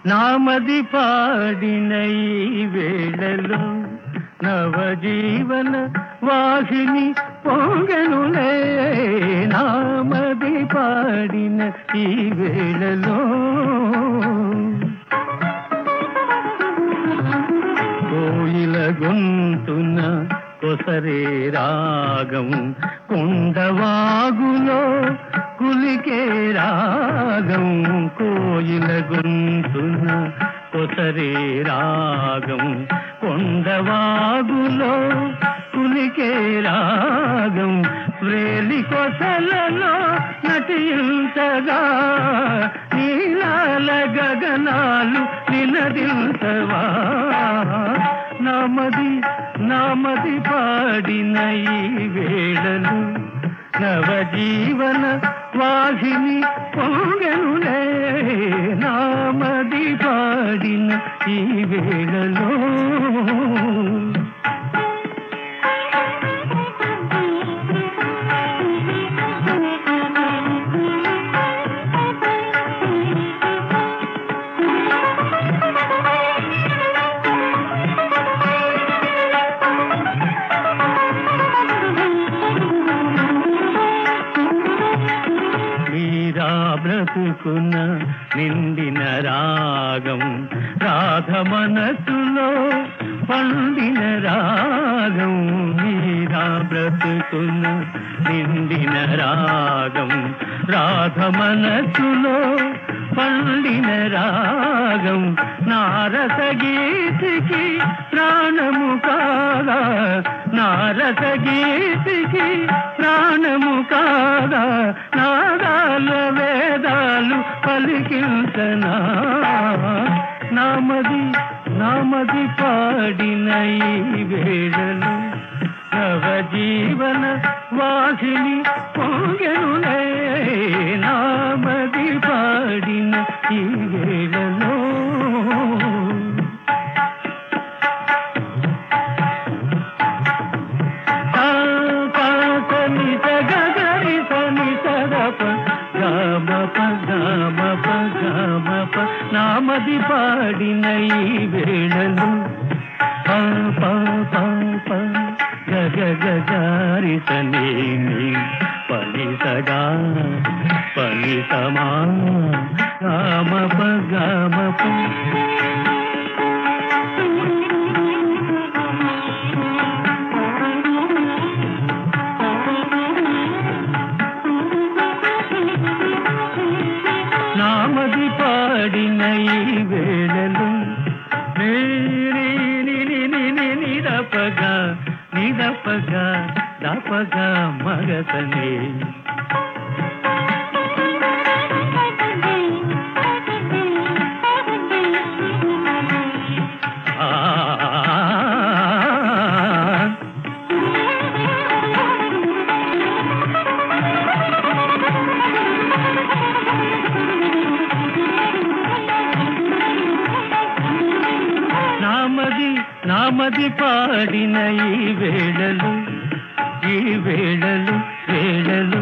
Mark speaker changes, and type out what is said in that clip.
Speaker 1: నామది పాడిన ఈ వేళలో నవజీవన వాహిని పొంగనులే నామది పాడిన ఈ వేళలో కోయిల గొంతున కొసరే రాగం కుండవాగులో కులికే రాగం కోయిల గొంతున కొసరే రాగం కొండవాగులో కులికే రాగం వ్రేలి కొసలలో నటించగా నీలాల గగనాలు నినదించవా నామది నామది పాడిన ఈ వేళలు నవజీవన వాహిని పొంగనులే నామది పాడిన ఈ వేళలో మీరా బ్రతుకున్న నిండిన రాగం రాధ మనసులో పండిన రాగం మీరా బ్రతుకున్న నిండిన రాగం రాధ మనసులో పండిన రాగం నారస గీతికి ప్రాణము కాగా నారస గీతికి ప్రాణము కాగా నాదాల వేదాలు పలికించనా నామది నామది పాడిన ఈ వేళలు నవజీవన వాసిని పొంగనులే నామది పాడిన ఈ వేళలో సని సగరి సని సదప గమ ప గమ ప గమ ప నామది పాడిన ఈ వేళలు ప ప ప ప గగ గగారి సని ని పని సగా పని సమా గమ ప గమ ప నామది పాడిన ఈ వేళలు నీరి నిని నిని నిరపగా నిరపగా దపగా మగతనే ఆ నామది నామది పాడిన ఈ వేళలు ఈ వేళలు వేళలు